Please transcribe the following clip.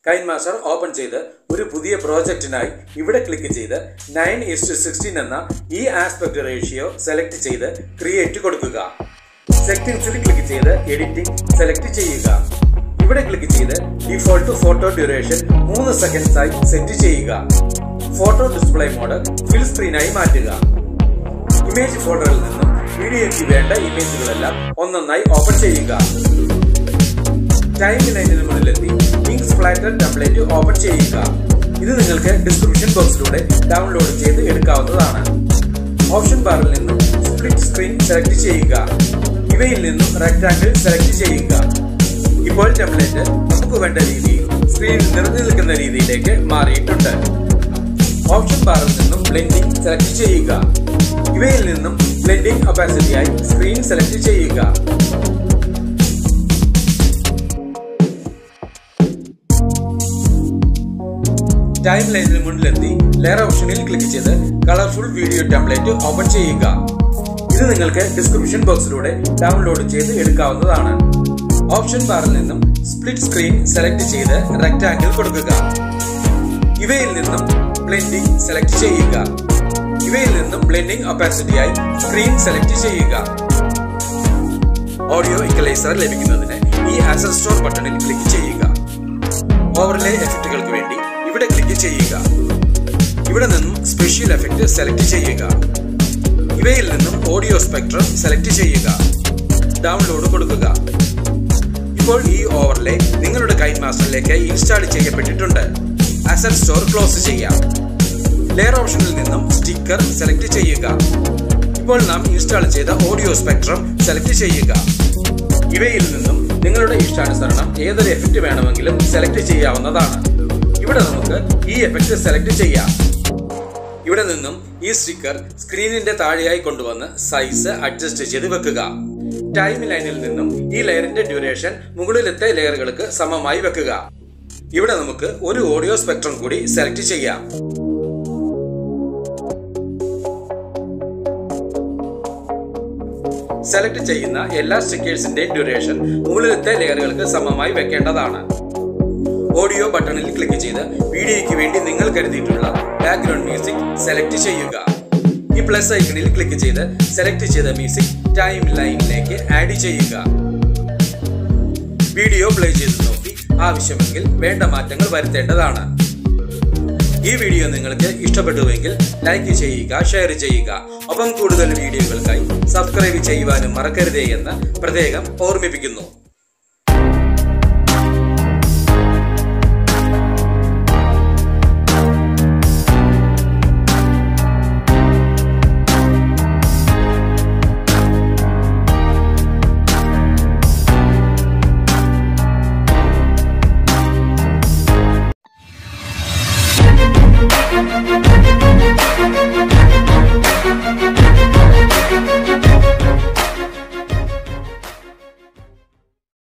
Kine master open ചെയ്ത് ഒരു പുതിയ പ്രോജക്റ്റിനായി ഇവിടെ ക്ലിക്ക് ചെയ്ത് നയൻ ഇസ്റ്റ് സിക്സ്റ്റീൻ എന്ന ഈ ആസ്പെക്ട് റേഷ്യോ സെലക്ട് ചെയ്ത് ക്രിയേറ്റ് കൊടുക്കുക സെറ്റിംഗ്സിൽ ക്ലിക്ക് ചെയ്ത് എഡിറ്റിംഗ് സെലക്ട് ചെയ്യുക ഇവിടെ ക്ലിക്ക് ചെയ്ത് ഡിഫോൾട്ട് ഫോട്ടോ ഡ്യൂറേഷൻ മൂന്ന് സെക്കൻഡ്സ് ആയി സെറ്റ് ചെയ്യുക ഫോട്ടോ ഡിസ്പ്ലേ മോഡ് ഫിൽ സ്ക്രീനായി മാറ്റുക ഇമേജ് ഫോൾഡറിൽ നിന്നും വീഡിയോയ്ക്ക് വേണ്ട ഇമേജുകളെല്ലാം ഒന്നൊന്നായി ഓപ്പൺ ചെയ്യുക ടൈം ലൈനിന് മുന്നിലെത്തി വിങ്സ് ഫ്ലാറ്റർ ടെംപ്ലേറ്റ് ഓപ്പൺ ചെയ്യുക ഇത് നിങ്ങൾക്ക് ഡിസ്ക്രിപ്ഷൻ ബോക്സിലൂടെ ഡൗൺലോഡ് ചെയ്ത് എടുക്കാവുന്നതാണ് ഓപ്ഷൻ ബാറിൽ നിന്നും സ്പ്ലിറ്റ് സ്ക്രീൻ സെലക്ട് ചെയ്യുക ഇവയിൽ നിന്നും റെക്ടാങ്കിൾ സെലക്ട് ചെയ്യുക ഇപ്പോൾ ടെംപ്ലേറ്റ് നമുക്ക് വേണ്ട രീതിയിൽ സ്ക്രീനിൽ നിറഞ്ഞു നിൽക്കുന്ന രീതിയിലേക്ക് മാറിയിട്ടുണ്ട് ഓപ്ഷൻ ബാറിൽ നിന്നും ബ്ലെൻഡിംഗ് സെലക്ട് ചെയ്യുക ഇവയിൽ നിന്നും ബ്ലെൻഡിംഗ് ഒപ്പാസിറ്റിയായി സ്ക്രീൻ സെലക്ട് ചെയ്യുക ടൈം ലൈനിന് മുന്നിലെത്തി ലെയർ ഓപ്ഷനിൽ ക്ലിക്ക് ചെയ്ത് കളർഫുൾ വീഡിയോ ടെംപ്ലേറ്റ് ഓപ്പൺ ചെയ്യുക ഇത് നിങ്ങൾക്ക് ഡിസ്ക്രിപ്ഷൻ ബോക്സിലൂടെ ഡൗൺലോഡ് ചെയ്ത് എടുക്കാവുന്നതാണ് ഓപ്ഷൻ ബാറിൽ നിന്നും സ്പ്ലിറ്റ് സ്ക്രീൻ സെലക്ട് ചെയ്ത് റെക്ടാങ്കിൾ കൊടുക്കുക ഇവയിൽ നിന്നും ബ്ലെൻഡിംഗ് സെലക്ട് ചെയ്യുക ഇവയിൽ നിന്നും ബ്ലെൻഡിംഗ് ഒപ്പാസിറ്റിയായി സ്ക്രീൻ സെലക്ട് ചെയ്യുക ഓഡിയോ ഇക്വലൈസർ ലഭിക്കുന്നതിന് ഈ ആസൽ സ്റ്റോർ ബട്ടണിൽ ക്ലിക്ക് ചെയ്യുക ഓവർലേ എഫക്റ്റുകൾക്ക് വേണ്ടി ഇവിടെ ക്ലിക്ക് ചെയ്യുക ഇവിടെ നിന്നും സ്പെഷ്യൽ എഫക്റ്റ് സെലക്ട് ചെയ്യുക ഇവയിൽ നിന്നും ഓഡിയോ സ്പെക്ട്രം സെലക്ട് ചെയ്യുക ഡൗൺലോഡ് കൊടുക്കുക ഇപ്പോൾ ഈ ഓവർലേ നിങ്ങളുടെ കൈൻ മാസ്റ്ററിലേക്ക് ഇൻസ്റ്റാൾ ചെയ്യപ്പെട്ടിട്ടുണ്ട് അസറ്റ് സ്റ്റോർ ക്ലോസ് ചെയ്യാം ലെയർ ഓപ്ഷനിൽ നിന്നും സ്റ്റിക്കർ സെലക്ട് ചെയ്യുക ഇപ്പോൾ നാം ഇൻസ്റ്റാൾ ചെയ്ത ഓഡിയോ സ്പെക്ട്രം സെലക്ട് ചെയ്യുക ഇവയിൽ നിന്നും നിങ്ങളുടെ ഇഷ്ടാനുസരണം ഏതൊരു എഫക്റ്റ് വേണമെങ്കിലും സെലക്ട് ചെയ്യാവുന്നതാണ് ഇവിടെ നമുക്ക് ഈ എഫക്റ്റ് സെലക്ട് ചെയ്യാം ഇവിടെ നിന്നും ഈ സ്റ്റിക്കർ സ്ക്രീനിന്റെ താഴെയായി കൊണ്ടുവന്ന് സൈസ് അഡ്ജസ്റ്റ് ചെയ്ത് വെക്കുക ടൈം ലൈനിൽ നിന്നും ഈ ലെയറിന്റെ ഡ്യൂറേഷൻ മുകളിലത്തെ ലെയറുകൾക്ക് സമമായി വെക്കുക ഇവിടെ നമുക്ക് ഒരു ഓഡിയോ സ്പെക്ട്രം കൂടി സെലക്ട് ചെയ്യാം സെലക്ട് ചെയ്യുന്ന എല്ലാ സ്റ്റിക്കേഴ്സിന്റെയും ഡ്യൂറേഷൻ മുകളിലത്തെ ലെയറുകൾക്ക് സമമായി വെക്കേണ്ടതാണ് ഓഡിയോ ബട്ടണിൽ ക്ലിക്ക് ചെയ്ത് വീഡിയോയ്ക്ക് വേണ്ടി നിങ്ങൾ കരുതിയിട്ടുള്ള ബാക്ക്ഗ്രൗണ്ട് മ്യൂസിക് സെലക്ട് ചെയ്യുക ഈ പ്ലസ് ഐക്കണിൽ ക്ലിക്ക് ചെയ്ത് സെലക്ട് ചെയ്ത മ്യൂസിക് ടൈം ലൈനിലേക്ക് ആഡ് ചെയ്യുക വീഡിയോ പ്ലേ ചെയ്ത് നോക്കി ആവശ്യമെങ്കിൽ വേണ്ട മാറ്റങ്ങൾ വരുത്തേണ്ടതാണ് ഈ വീഡിയോ നിങ്ങൾക്ക് ഇഷ്ടപ്പെട്ടുവെങ്കിൽ ലൈക്ക് ചെയ്യുക ഷെയർ ചെയ്യുക ഒപ്പം കൂടുതൽ വീഡിയോകൾക്കായി സബ്സ്ക്രൈബ് ചെയ്യുവാനും മറക്കരുതേ എന്ന് പ്രത്യേകം ഓർമ്മിപ്പിക്കുന്നു